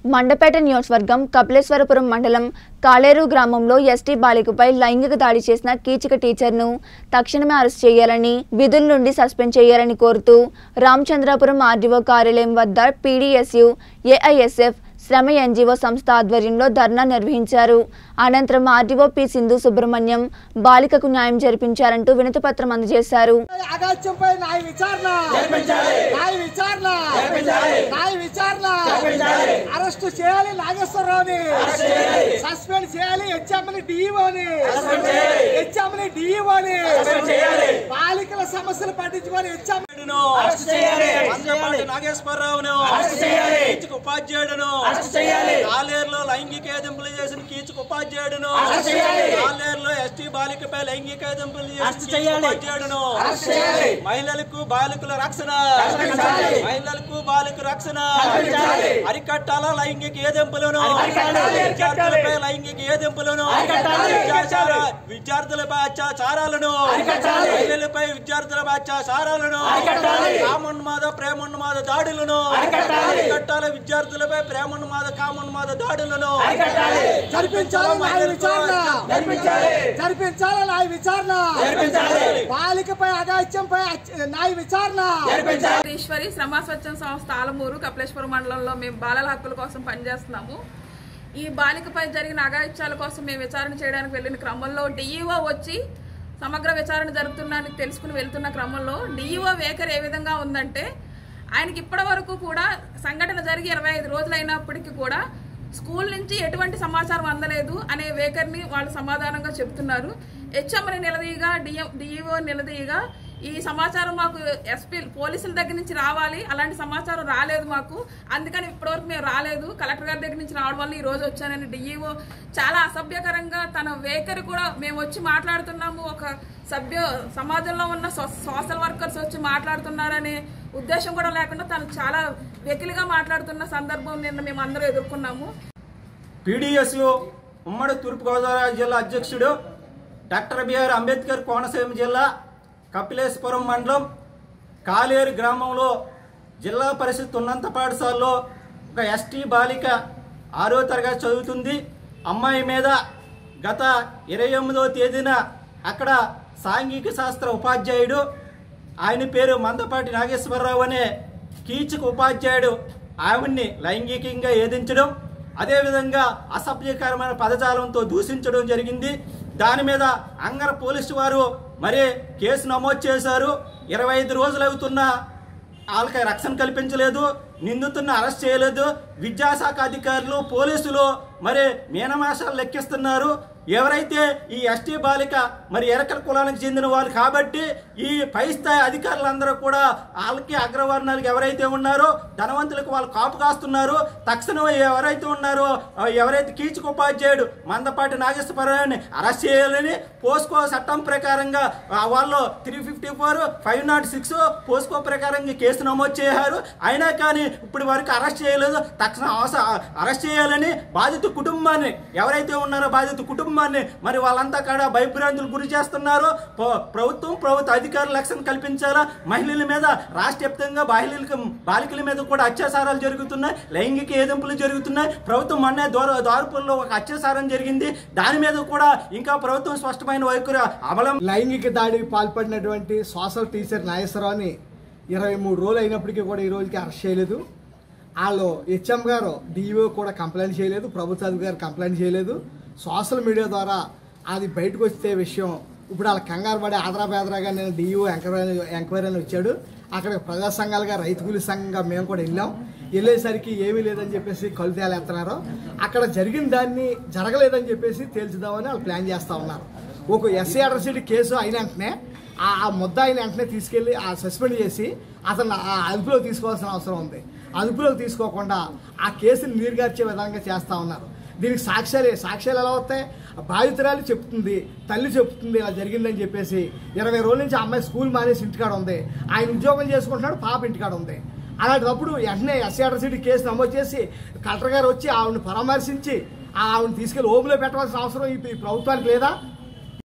మండపేట నియోజకవర్గం కపిలేశ్వరపురం మండలం కాలేరు గ్రామంలో ఎస్టీ బాలికపై లైంగిక దాడి చేసిన కీచక టీచర్ను తక్షణమే అరెస్ట్ చేయాలని విధుల నుండి సస్పెండ్ చేయాలని కోరుతూ రామచంద్రాపురం ఆర్డీఓ కార్యాలయం వద్ద పీడీఎస్యు ఏఐఎస్ఎఫ్ శ్రమ ఎన్జీఓ సంస్థ ఆధ్వర్యంలో ధర్నా నిర్వహించారు అనంతరం ఆర్డీఓ పి సింధు సుబ్రహ్మణ్యం బాలికకు న్యాయం జరిపించారంటూ వినతిపత్రం అందజేశారు అగాత్యంపై న్యాయ విచారణ న్యాయ విచారణ న్యాయ విచారణ అరెస్ట్ చేయాలి నాగేశ్వరరావుని సస్పెండ్ చేయాలి హెచ్ఎంని డిఈఓని హెచ్ఎంని డిఈఓని బాలికల సమస్యలు పట్టించుకొని హెచ్ఎం ఉపాధ్యాయుడును మందపాటి నాగేశ్వరరావును కీచుకు ఉపాధ్యాయుడును కాలేరులో లైంగిక వేధింపులు చేసిన కీచుకు ఉపాధ్యాయుడును కాలేరులో ఎస్టీ బాలికపై లైంగిక వేధింపులు చేసిన కీచుకు ఉపాధ్యాయుడును మహిళలకు బాలికల రక్షణ మహిళలకు బాలిక రక్షణ అరికట్టాల లైంగిక వేధింపులను విద్యార్థులపై లైంగిక వేధింపులను విద్యాచార- విద్యార్థులపై అత్యాచారాలను మహిళలపై విద్యార్థులపై అత్యాచారాలను కామన్మాద ప్రేమన్మాద దాడులను అరికట్టాల విద్యార్థులపై ప్రేమన్మాద కామన్మాద దాడులను జరిపించాలి న్యాయ విచారణ జరిపించాలి న్యాయ విచారణ బాలికపై అగాత్యంపై అచ్చ- న్యాయ విచారణ ఈశ్వరి శ్రమ స్వచ్ఛం సంస్థ ఆలమూరు కపిలేశ్వరం మండలంలో మేము బాలల హక్కుల కోసం పనిచేస్తున్నాము ఈ బాలికపై జరిగిన అగాయిత్యాల కోసం మేము విచారణ చేయడానికి వెళ్ళిన క్రమంలో డిఈఓ వచ్చి సమగ్ర విచారణ జరుగుతుందని తెలుసుకుని వెళ్తున్న క్రమంలో డిఈఓ వేకర్ ఏ విధంగా ఉందంటే ఆయనకి ఇప్పటి వరకు కూడా సంఘటన జరిగి ఇరవై ఐదు రోజులు అయినప్పటికీ కూడా స్కూల్ నుంచి ఎటువంటి సమాచారం అందలేదు అనే వేకర్ని వాళ్ళు సమాధానంగా చెప్తున్నారు హెచ్ఎంని నిలదీయగా డిఎం డిఈఓ నిలదీయగా ఈ సమాచారం మాకు ఎస్పీ పోలీసుల దగ్గర నుంచి రావాలి అలాంటి సమాచారం రాలేదు మాకు అందుకని ఇప్పటివరకు మేము రాలేదు కలెక్టర్ గారి దగ్గర నుంచి రావడం వల్ల ఈ రోజు వచ్చానని డిఈఓ చాలా అసభ్యకరంగా తన వేకరి కూడా మేము వచ్చి మాట్లాడుతున్నాము ఒక సభ్య సమాజంలో ఉన్న సో- సోషల్ వర్కర్స్ వచ్చి మాట్లాడుతున్నారనే ఉద్దేశం కూడా లేకుండా తను చాలా వెకిలిగా మాట్లాడుతున్న సందర్భం నిన్న మేము అందరూ ఎదుర్కొన్నాము పీడిఎస్యు ఉమ్మడి తూర్పుగోదావరి జిల్లా అధ్యక్షుడు డాక్టర్ బిఆర్ అంబేద్కర్ కోనసీమ జిల్లా కపిలేశ్వరం మండలం కాలేరు గ్రామంలో జిల్లా పరిషత్ ఉన్నత పాఠశాలలో ఒక ఎస్టీ బాలిక ఆరో తరగతి చదువుతుంది అమ్మాయి మీద గత ఇరవై ఎనిమిదవ తేదీన అక్కడ సాంఘిక శాస్త్ర ఉపాధ్యాయుడు ఆయన పేరు మందపాటి నాగేశ్వరరావు అనే కీచక ఉపాధ్యాయుడు ఆవిడ్ని లైంగికంగా ఏదించడం అదేవిధంగా అసభ్యకరమైన పదజాలంతో దూషించడం జరిగింది దాని మీద అంగర పోలీసు వారు మరి కేసు నమోదు చేశారు ఇరవై ఐదు రోజులు అవుతున్నా వాళ్ళకి రక్షణ కల్పించలేదు నిందితుడిని అరెస్ట్ చేయలేదు విద్యాశాఖ అధికారులు పోలీసులు మరి మీనమాసాలు లెక్కిస్తున్నారు ఎవరైతే ఈ ఎస్టీ బాలిక మరి ఎరకల కులానికి చెందిన వాళ్ళు కాబట్టి ఈ పై స్థాయి అధికారులందరూ కూడా వాళ్ళకి అగ్రవర్ణాలకు ఎవరైతే ఉన్నారో ధనవంతులకు వాళ్ళు కాపు కాస్తున్నారు తక్షణం ఎవరైతే ఉన్నారో ఆ ఎవరైతే కీచక ఉపాధ్యాయుడు మందపాటి నాగేశ్వరరావుని అరెస్ట్ చేయాలని పోస్కో చట్టం ప్రకారంగా ఆ వాళ్ళు three fifty four five not six POCSO ప్రకారంగా కేసు నమోదు చేశారు అయినా కానీ ఇప్పటి వరకు అరెస్ట్ చేయలేదు తక్షణ అవస- అరెస్ట్ చేయాలని బాధిత కుటుంబాన్ని ఎవరైతే ఉన్నారో బాధిత కుటుంబాన్ని మరి వాళ్ళంతా కూడా భయభ్రాంతులు గురి చేస్తున్నారు ప్ర- ప్రభుత్వం ప్రభుత్వ అధికారులు రక్షణ కల్పించాలా మహిళల మీద రాష్ట్ర వ్యాప్తంగా బాలికలకు బాలికల మీద కూడా అత్యాచారాలు జరుగుతున్నాయి లైంగిక ఏదింపులు జరుగుతున్నాయి ప్రభుత్వం మొన్న దూర దారుపుల్లో ఒక అత్యాచారం జరిగింది దాని మీద కూడా ఇంకా ప్రభుత్వం స్పష్టమైన వైఖరి అమలం లైంగిక దాడికి పాల్పడినటువంటి సోషల్ టీచర్ నాగేశ్వరరావుని ఇరవై మూడు రోజులు అయినప్పటికీ కూడా ఈ రోజుకి అరెస్ట్ చేయలేదు వాళ్ళు హెచ్ఎం గారు డిఓ కూడా కంప్లైంట్ చేయలేదు ప్రభుత్వ అధికారి కంప్లైంట్ చేయలేదు సోషల్ మీడియా ద్వారా అది బయటకు వస్తే విషయం ఇప్పుడు వాళ్ళ కంగారు పడి ఆదరా బేదరాగా నేను డిఓ ఎంక్వైరీ ఎంక్వైరీ అని వచ్చాడు అక్కడ ప్రజా సంఘాలుగా రైతు కూలి సంఘంగా మేము కూడా వెళ్ళాం వెళ్ళేసరికి ఏమీ లేదని చెప్పేసి కొలితేలు ఎత్తున్నారు అక్కడ జరిగిన దాన్ని జరగలేదని చెప్పేసి తేల్చుదామని వాళ్ళు ప్లాన్ చేస్తూ ఉన్నారు ఒక ఎస్సీ అట్రసిటీ కేసు అయిన వెంటనే ఆ ఆ ముద్ద అయిన వెంటనే తీసుకెళ్లి ఆ సస్పెండ్ చేసి అతను ఆ అదుపులో తీసుకోవాల్సిన అవసరం ఉంది అదుపులోకి తీసుకోకుండా ఆ కేసుని నీరుగార్చే విధంగా చేస్తూ ఉన్నారు దీనికి సాక్ష్యాలు సాక్ష్యాలు ఎలా వస్తాయి బాధితురాలు చెప్తుంది తల్లి చెప్తుంది ఇలా జరిగిందని చెప్పేసి ఇరవై రోజుల నుంచి ఆ అమ్మాయి స్కూల్ మానేసి ఇంటికాడ ఉంది ఆయన ఉద్యోగం చేసుకుంటున్నాడు పాప ఇంటికాడ ఉంది అలాంటప్పుడు వెంటనే ఎస్సీ కేసు నమోదు చేసి కలెక్టర్ గారు వచ్చి ఆవిడని పరామర్శించి ఆవిడని తీసుకెళ్లి ఓబులో పెట్టవలసిన అవసరం ఈ ఈ ప్రభుత్వానికి లేదా